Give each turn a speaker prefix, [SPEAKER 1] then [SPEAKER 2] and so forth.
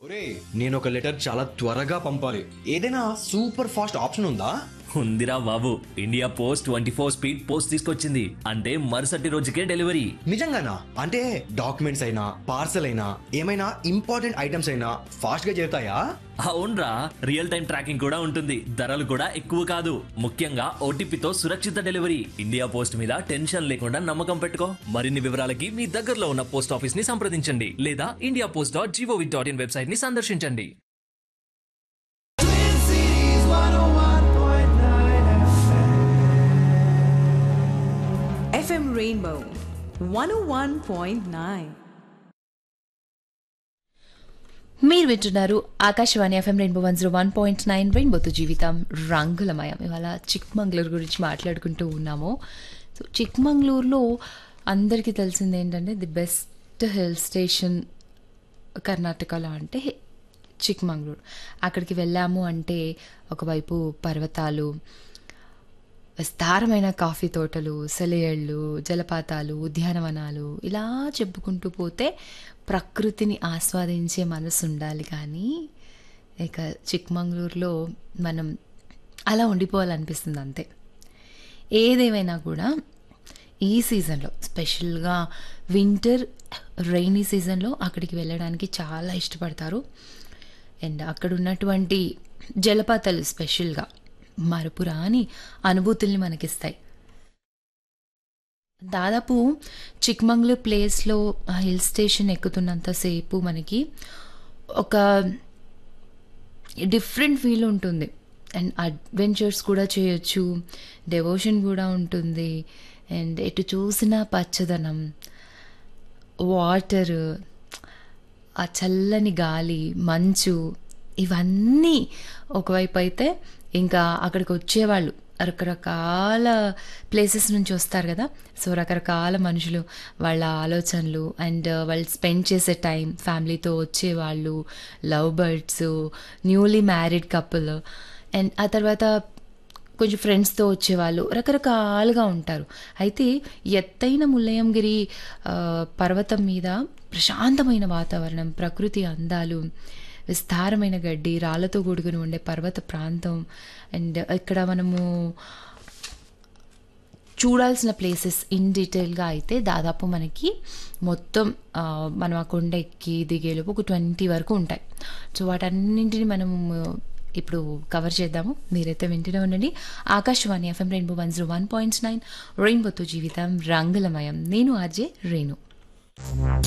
[SPEAKER 1] ఒరే నేను ఒక లెటర్ చాలా త్వరగా పంపాలి ఏదైనా సూపర్ ఫాస్ట్ ఆప్షన్ ఉందా
[SPEAKER 2] ఉందిరా బాబు India post twenty four speed post తీసుకొచ్చింది అంటే మరుసటి రోజుకే డెలివరీ
[SPEAKER 1] నిజంగానా అంటే డాక్యుమెంట్స్ అయినా పార్సల్ అయినా ఏమైనా ఇంపార్టెంట్ ఐటమ్స్ అయినా ఫాస్ట్ గా చేరుతాయా
[SPEAKER 2] అవునరా రియల్ టైం ట్రాకింగ్ కూడా ఉంటుంది ధరలు కూడా ఎక్కువ కాదు ముఖ్యంగా ఓటీపీతో సురక్షిత డెలివరీ ఇండియా పోస్ట్ మీద టెన్షన్ లేకుండా నమ్మకం పెట్టుకో మరిన్ని వివరాలకి మీ దగ్గరలో ఉన్న పోస్ట్ ఆఫీస్ ని సంప్రదించండి లేదా India post dot gov dot in website ని సందర్శించండి
[SPEAKER 3] FM Rainbow 101.9.
[SPEAKER 4] మీరు వింటున్నారు Akashvani FM rainbow one zero one point nine రెయిన్బోతో జీవితం రంగులమయం ఇవాళ చిక్మంగళూరు గురించి మాట్లాడుకుంటూ ఉన్నాము సో చిక్మంగళూరులో అందరికీ తెలిసింది ఏంటంటే ది బెస్ట్ హిల్ స్టేషన్ కర్ణాటకలో అంటే చిక్మంగళూరు అక్కడికి వెళ్ళాము అంటే ఒకవైపు పర్వతాలు విస్తారమైన కాఫీ తోటలు సెలయేళ్ళు జలపాతాలు ఉద్యానవనాలు ఇలా చెప్పుకుంటూ పోతే ప్రకృతిని ఆస్వాదించే మనసు ఉండాలి కానీ ఇక చిక్మంగళూరులో మనం అలా ఉండిపోవాలనిపిస్తుంది అంతే ఏదేమైనా కూడా ఈ సీజన్లో స్పెషల్గా వింటర్ రైనీ సీజన్లో అక్కడికి వెళ్ళడానికి చాలా ఇష్టపడతారు అండ్ అక్కడ ఉన్నటువంటి జలపాతాలు స్పెషల్గా మరపురాని అనుభూతుల్ని మనకిస్తాయి దాదాపు చిక్మంగళూరు ప్లేస్లో ఆ హిల్ స్టేషన్ ఎక్కుతున్నంతసేపు మనకి ఒక డిఫరెంట్ ఫీల్ ఉంటుంది అండ్ అడ్వెంచర్స్ కూడా చేయొచ్చు డెవోషన్ కూడా ఉంటుంది అండ్ ఎటు చూసినా పచ్చదనం వాటర్ ఆ చల్లని గాలి మంచు ఇవన్నీ ఒకవైపు అయితే ఇంకా అక్కడికి వచ్చేవాళ్ళు రకరకాల ప్లేసెస్ నుంచి వస్తారు కదా సో రకరకాల మనుషులు వాళ్ళ ఆలోచనలు అండ్ వాళ్ళు స్పెండ్ చేసే టైం ఫ్యామిలీతో వచ్చేవాళ్ళు love birds newly married couple and ఆ తర్వాత కొంచెం ఫ్రెండ్స్తో వచ్చేవాళ్ళు రకరకాలుగా ఉంటారు అయితే ఎత్తైన ముల్లయంగిరి ఆ, పర్వతం మీద ప్రశాంతమైన వాతావరణం ప్రకృతి అందాలు విస్తారమైన గడ్డి రాళ్ళతో కూడుకుని ఉండే పర్వత ప్రాంతం అండ్ ఇక్కడ మనము చూడాల్సిన ప్లేసెస్ ఇన్ డీటెయిల్గా అయితే దాదాపు మనకి మొత్తం ఆ, మనం ఆ కొండ ఎక్కి దిగేలోపు ఒక ట్వంటీ వరకు ఉంటాయి సో వాటన్నింటిని మనం ఇప్పుడు కవర్ చేద్దాము మీరైతే వింటూనే ఉండండి Akashvani FM rainbow one zero one point nine రెయిన్బోతో జీవితం రంగులమయం నేను ఆర్జే రేణు